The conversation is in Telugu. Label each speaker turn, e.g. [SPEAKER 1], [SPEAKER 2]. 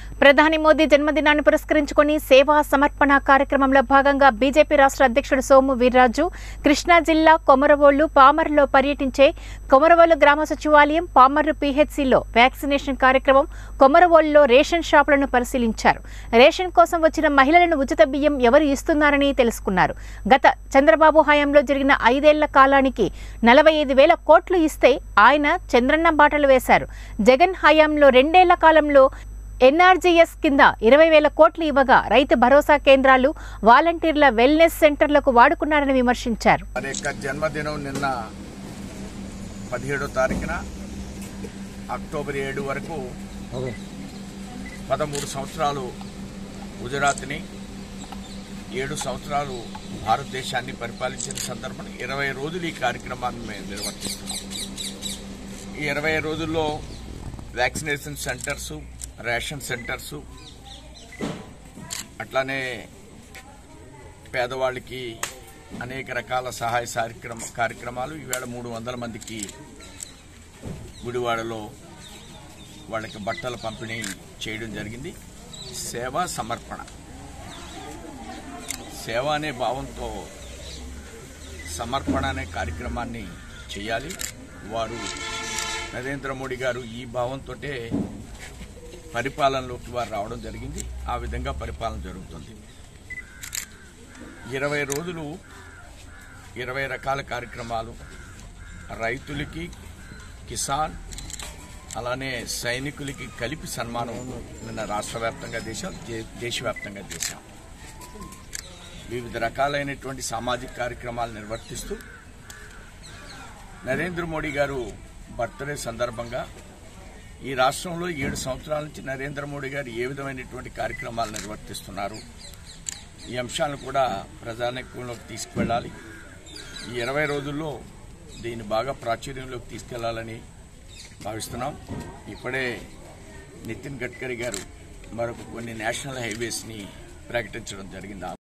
[SPEAKER 1] ప్రధాని మోదీ జన్మదినాన్ని పురస్కరించుకొని సేవా సమర్పణ కార్యక్రమంలో భాగంగా బీజేపీ రాష్ట్ర అధ్యక్షుడు సోము వీర్రాజు కృష్ణా జిల్లా కొమరవోళ్లు పామర్లో పర్యటించే కొమరవోలు గ్రామ సచివాలయం పామర్రు పీహెచ్సిలో వ్యాక్సినేషన్ కార్యక్రమం కొమరవోలులో రేషన్ షాపులను పరిశీలించారు రేషన్ కోసం వచ్చిన మహిళలను ఉచిత బియ్యం ఎవరు ఇస్తున్నారని తెలుసుకున్నారు గత చంద్రబాబు హయాంలో జరిగిన ఐదేళ్ల కాలానికి నలభై ఐదు వేల కోట్లు ఇస్తే ఆయన చంద్రన్న బాటలు వేశారు జగన్ హయాంలో రెండేళ్ల కాలంలో ఎన్ఆర్జీఎస్ కింద ఇరవై వేల కోట్లు ఇవ్వగా రైతు భరోసా కేంద్రాలు వాలంటీర్ల వెల్నెస్ సెంటర్లకు వాడుకున్నారని విమర్శించారు
[SPEAKER 2] వారి యొక్క జన్మదినం నిన్న పదిహేడో తారీఖున అక్టోబర్ ఏడు వరకు పదమూడు సంవత్సరాలు గుజరాత్ని ఏడు సంవత్సరాలు భారతదేశాన్ని పరిపాలించిన సందర్భంలో ఇరవై రోజులు ఈ కార్యక్రమాన్ని మేము నిర్వర్తిస్తున్నాం ఈ ఇరవై రోజుల్లో వ్యాక్సినేషన్ సెంటర్సు రేషన్ సెంటర్సు అట్లానే పేదవాళ్ళకి అనేక రకాల సహాయ కార్యక్రమ కార్యక్రమాలు ఈవేళ మూడు వందల మందికి గుడివాడలో వాళ్ళకి బట్టల పంపిణీ చేయడం జరిగింది సేవా సమర్పణ సేవ అనే భావంతో సమర్పణ అనే కార్యక్రమాన్ని చేయాలి వారు నరేంద్ర మోడీ గారు ఈ భావంతో పరిపాలనలోకి వారు రావడం జరిగింది ఆ విధంగా పరిపాలన జరుగుతుంది ఇరవై రోజులు ఇరవై రకాల కార్యక్రమాలు రైతులకి కిసాన్ అలానే సైనికులకి కలిపి సన్మానం నిన్న రాష్ట్ర వ్యాప్తంగా చేశాం దే- దేశవ్యాప్తంగా చేశాం వివిధ రకాలైనటువంటి సామాజిక కార్యక్రమాలు నిర్వర్తిస్తూ నరేంద్ర మోడీ గారు బర్త్డే సందర్భంగా ఈ రాష్ట్రంలో ఏడు సంవత్సరాల నుంచి నరేంద్ర మోడీ గారు ఏ విధమైనటువంటి కార్యక్రమాలు నిర్వర్తిస్తున్నారు ఈ అంశాలను కూడా ప్రజానికంలోకి తీసుకువెళ్ళాలి ఈ ఇరవై రోజుల్లో దీన్ని బాగా ప్రాచుర్యంలోకి తీసుకెళ్లాలని భావిస్తున్నాం ఇప్పుడే నితిన్ గడ్కరీ గారు మరొక కొన్ని నేషనల్ హైవేస్ని ప్రకటించడం జరిగింది